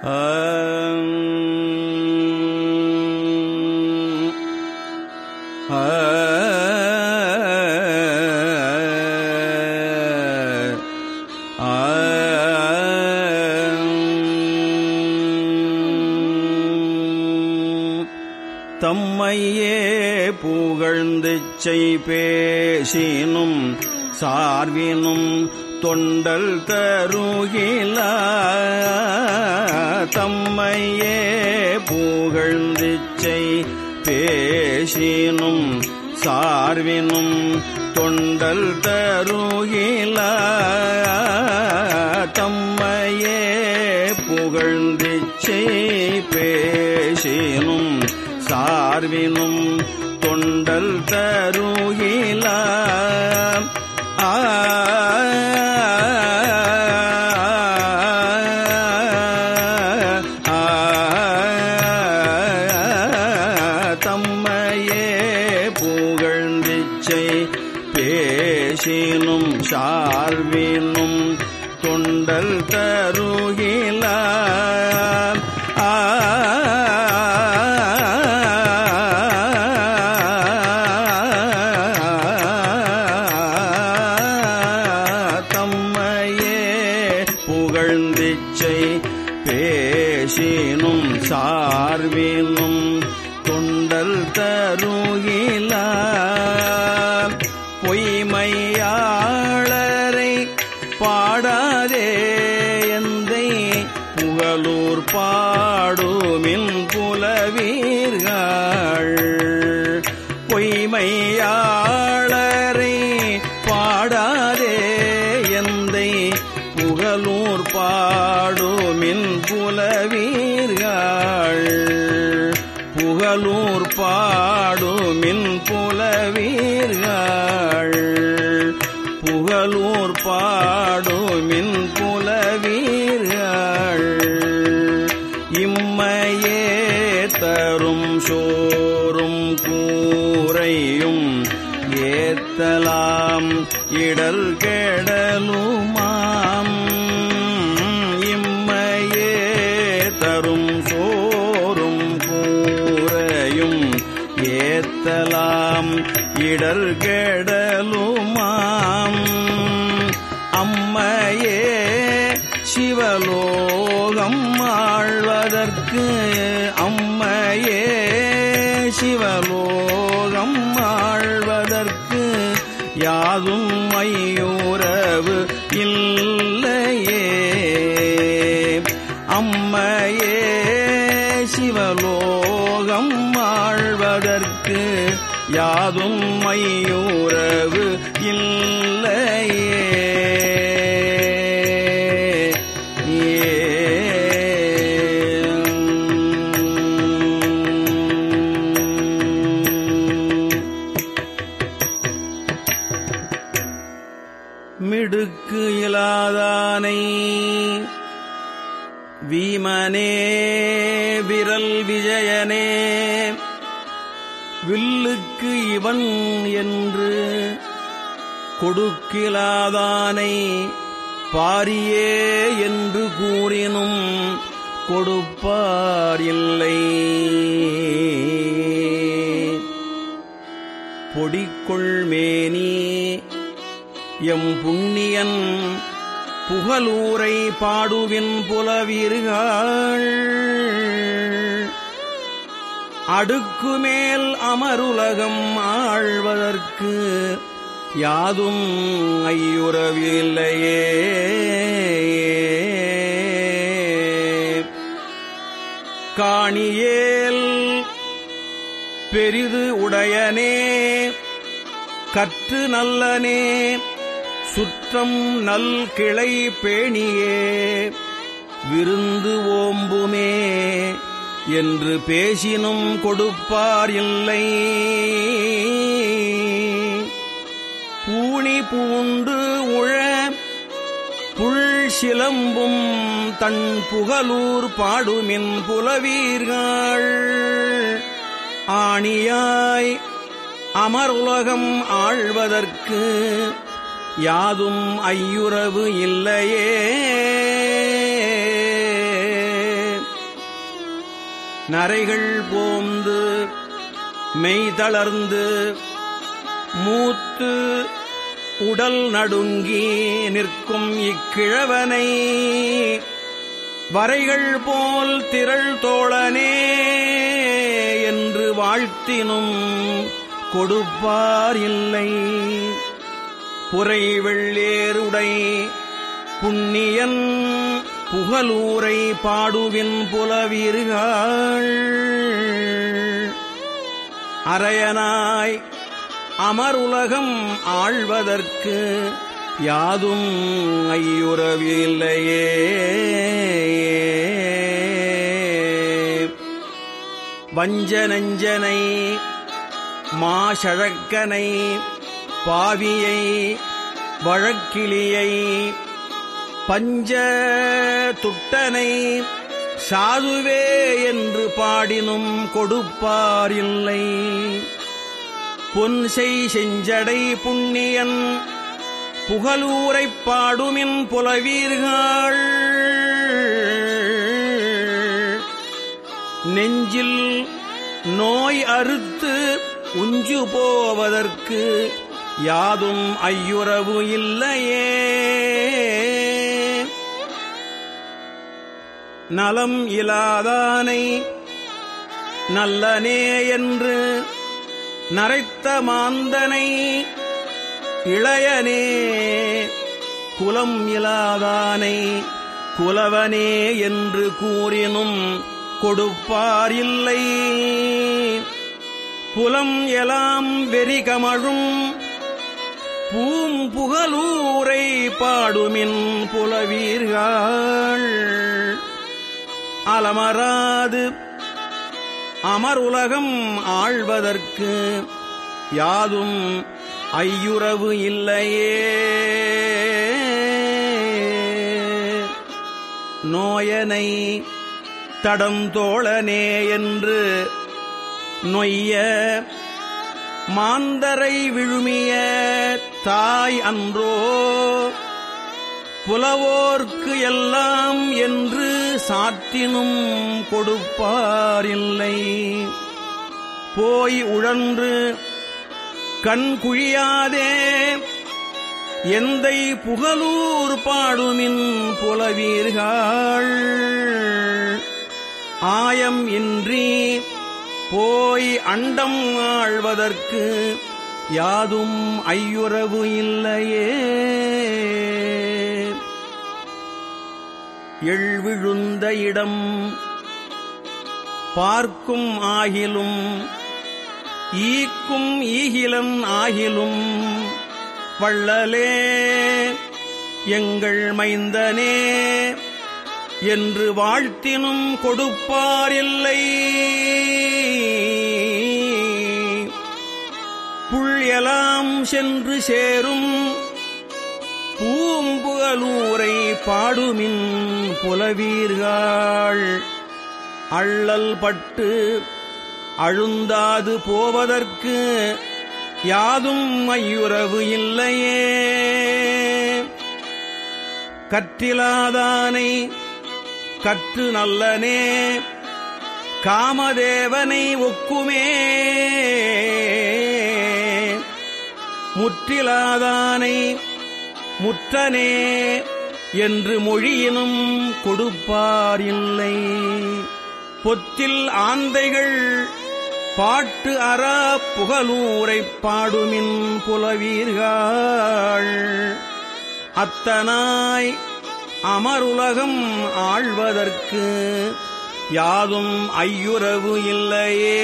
தம்மையே புகழ்ந்து பேசினும் சார்வினும் தொண்டல் தருகில தம்மையே புகழ்ந்து பேசினும் சார்வினும் தொண்டல் தருகில தம்மையே புகழ்ந்து பேசினும் சார்வினும் தொண்டல் தருகில ஆ தம்மையே புகழ்ந்திச்சை பேசினும் சார்வினும் தொண்டல் தருகில ஆ தம்மையே புகழ்ந்திச்சை பேசினும் சார்வினும் தொண்டல் தருகில பொய்மையாளரை பாடாதே எந்தை புகழூர் பாடுமின் புலவீர்கள் பொய்மையாளரை பாடாதே எந்தை புகழூர் பாடுமின் புலவீர்கள் புகழூர் பாடுமின் புலவீர்கள் புகழூர் பாடுமின் புலவீர்கள் இம்மையே தரும் சோறும் கூரையும் ஏத்தலாம் இடல் கெடலுமாம் இம்மையே தரும் சோறும் கூரையும் ஏத்தலாம் இடர் கெடலுமாம் அம்மையே சிவலோகம் ஆழ்வதற்கு அம்மையே சிவலோகம் ஆழ்வதற்கு யாதும் மையுறவு இல்லையே அம்மையே சிவலோகம் ஆழ்வதற்கு யாதும் மையுறவு இல்லையே மிடுக்கு இலாதானை வீமனே விரல் விஜயனே வில்லுக்கு இவன் என்று கொடுக்கிலாதானை பாரியே என்று கூறினும் கொடுப்பார் இல்லை பொடிக்கொள்மேனி எம் புண்ணியன் புகழூரை பாடுவின் புலவீர்கள் அடுக்குமேல் அமருலகம் ஆழ்வதற்கு யாதும் ஐயுறவில்லையே காணியேல் பெரிது உடையனே கற்று நல்லனே சுற்றம் நல் கிளை பேணியே விருந்து ஓம்புமே என்று பேசினும் கொடுப்பார் இல்லை பூணி பூண்டு உழ புள் சிலம்பும் தன் புகழூர் பாடுமின் புலவீர்கள் ஆணியாய் அமருலகம் ஆழ்வதற்கு யாதும் ஐயுறவு இல்லையே நரைகள் போந்து மெய் தளர்ந்து மூத்து உடல் நடுங்கி நிற்கும் இக்கிழவனை வரைகள் போல் திரள் தோழனே என்று வாழ்த்தினும் கொடுப்பார் இல்லை புரை வெள்ளேருடை புண்ணியன் புகலூரை பாடுவின் புலவீர்கள் அரையனாய் அமருலகம் ஆழ்வதற்கு யாதும் ஐயுறவில்லையே வஞ்ச நஞ்சனை மாஷழக்கனை பாவியை வழக்கிளியை பஞ்ச துட்டனை சாதுவே என்று பாடினும் கொடுப்பாரில்லை பொன்செய் செஞ்சடை புண்ணியன் புகழூரைப் பாடுமின் புலவீர்கள் நெஞ்சில் நோய் அறுத்து உஞ்சு போவதற்கு யாதும் ஐயுறவு இல்லையே நலம் இலாதானை நல்லனே என்று நரைத்த மாந்தனை இளையனே குலம் இலாதானை குலவனே என்று கூறினும் கொடுப்பார் இல்லை புலம் எலாம் வெறிகமழும் பூம்புகலூரை பாடுமின் புலவீர்கள் அலமராது அமருலகம் ஆழ்வதற்கு யாதும் ஐயுறவு இல்லையே நோயனை தடம் தோழனே என்று நொய்ய மாந்தரை விழுமிய தாய் அன்றோ புலவோர்க்கு எல்லாம் என்று சாற்றினும் கொடுப்பாரில்லை போய் உழன்று கண் குழியாதே எந்தை புகழூர் பாடுமின் புலவீர்கள் ஆயம் இன்றி போய் அண்டம் ஆழ்வதற்கு யாதும் ஐயுறவு இல்லையே எழ்விழுந்த இடம் பார்க்கும் ஆகிலும் ஈக்கும் ஈகிலன் ஆகிலும் வள்ளலே எங்கள் மைந்தனே என்று வாழ்த்தினும் கொடுப்பாரில்லை புள் எலாம் சென்று சேரும் பூம்புகலூரை பாடுமின் புலவீர்கள் அள்ளல் பட்டு அழுந்தாது போவதற்கு யாதும் ஐயுறவு இல்லையே கற்றிலாதானை கற்று நல்லனே காமதேவனை ஒக்குமே முற்றிலாதானை முற்றனே என்று மொழியினும் கொடுப்பார் இல்லை பொத்தில் ஆந்தைகள் பாட்டு அறா புகழூரைப் பாடுமின் புலவீர்கள் அத்தனாய் அமருலகம் ஆழ்வதற்கு யாதும் ஐயுறவு இல்லையே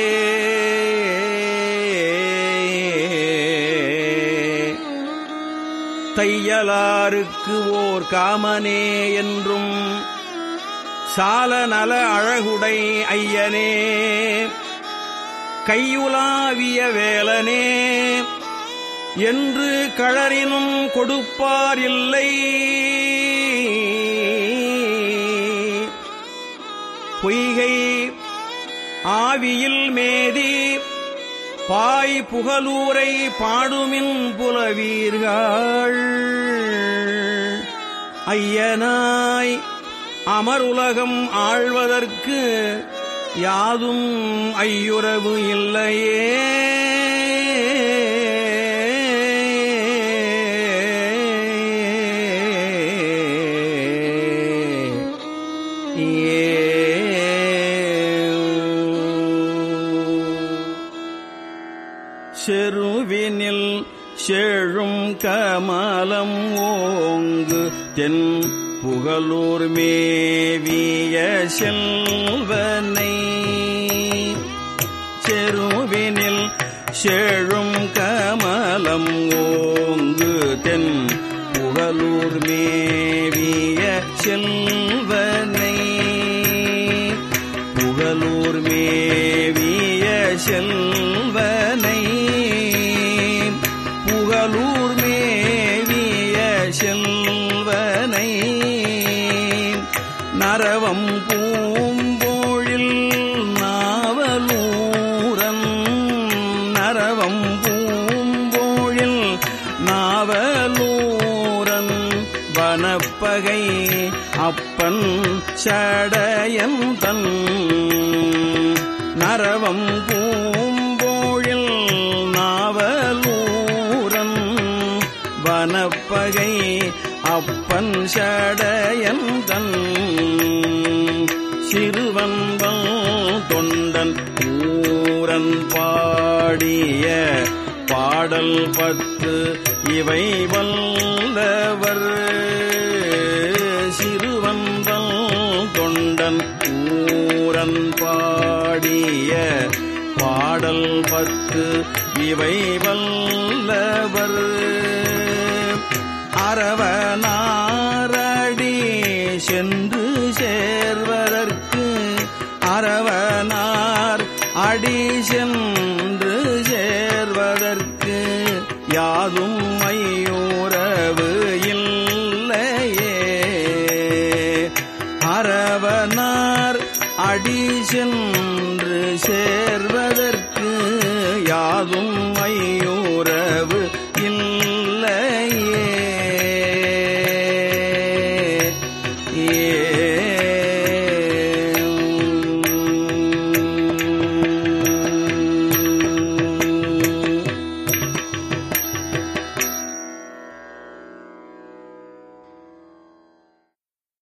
தையலாருக்கு ஓர் காமனே என்றும் சால நல அழகுடை ஐயனே கையுலாவிய வேலனே என்று களறினும் கொடுப்பார் இல்லை பொய்கை ஆவியில் மேதி பாய் புகலூரை பாடுமின் புலவீர்கள் ஐயனாய் அமருலகம் ஆழ்வதற்கு யாதும் ஐயுறவு இல்லையே செருவினில் செழும் கமலம் ஓங்கு தென் புகழூர் மேவிய செல்வனை செருவினில் செழும் கமலம் ஓங்கு தென் புகழூர் மேவிய செல்வனை புகழூர் மேவிய செல்வனை புகழூர் மேவிய செல்வனை நரவம் பூம்போழில் நாவலூரன் நரவம் பூம்போழில் நாவலூரன் வனப்பகை அப்பன் சடையன் தன் நரவம் பூம்போழில் நாவலூரன் வனப்பகை அப்பன் சடையன் தன் சிறுவன்பல் தொண்டன் ஊரன் பாடிய பாடல் பத்து இவை வல்லவர் சிறுவன்பல் தொண்டன் ஊரன் பாடிய பாடல் பத்து இவை வல்லவர் அரவனாரடி சென்று சேர்வதற்கு அரவனார் அடி சென்று சேர்வதற்கு யாதும் ஐயோரவு இல்லையே அரவனார் அடி சென்று சேர்வதற்கு யாதும்